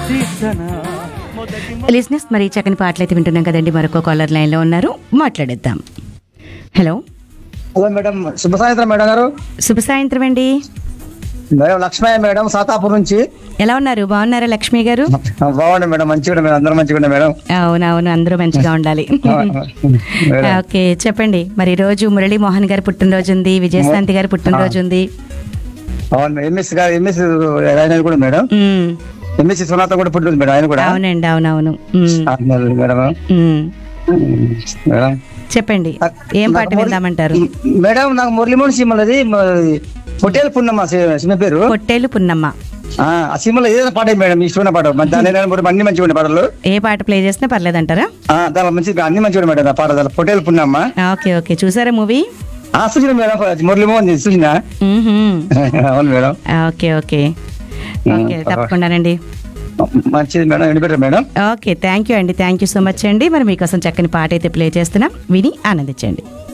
లిజినెస్ మరి చక్కని పాటలు అయితే వింటున్నాం కదండి మరొక కాలర్ లైన్లో ఉన్నారు మాట్లాడేద్దాం హలో హలో మేడం శుభ సాయంత్రం మేడం గారు శుభ సాయంత్రం అండి మేడం లక్ష్మయ్య మేడం సాతాపూర్ నుంచి ఎలా ఉన్నారు బాగున్నారా లక్ష్మి గారు బాగుంది మేడం మంచిగా మేడం అందరూ మంచిగా ఉండే మేడం అవునవును అందరూ మంచిగా ఉండాలి మేడం. ఓకే చెప్పండి మరి ఈ రోజు మురళీ మోహన్ గారి పుట్టినరోజు ఉంది విజయశాంతి గారి పుట్టినరోజు ఉంది అవును ఎంఎస్ గారు ఎంఎస్ ఆయన కూడా మేడం ఉమ్, ఎంఎస్ సునాత కూడా పుట్టింది మేడం ఆయన కూడా అవునండి అవునవును ఉమ్, ఆ, మేడం ఉమ్. మేడం చెప్పండి ఏం పాట నాకు మురళి- విందామంటారు మేడం నాకు మురళీమోహన్ సీమలది హోటల్ పున్నమ్మ సినిమా పేరు పొట్టేలు పున్నమ్మ ఆ ఆ సినిమాలో ఏదైనా పాట మేడం ఇష్టమైన పాట మరి దాని ఏదైనా కూడా అన్ని మంచిగా ఉండే పాటలు ఏ పాట ప్లే చేసినా పర్లేదంటారా ఆ, దాని మంచి అన్ని మంచిగా ఉండే మేడం ఆ పాట దాని హోటల్ పున్నమ్మ ఓకే ఓకే చూసారా మూవీ ఆ చూసిన మేడం మురళీమోహన్ చూసిన అవును మేడం ఓకే ఓకే ఓకే తప్పకుండానండి మంచిది మేడం వినిపెట్టారు మేడం ఓకే థ్యాంక్ యూ అండి థ్యాంక్ యూ సో మచ్ అండి మరి మీకోసం చక్కని పాట అయితే ప్లే చేస్తున్నాం విని ఆనందించండి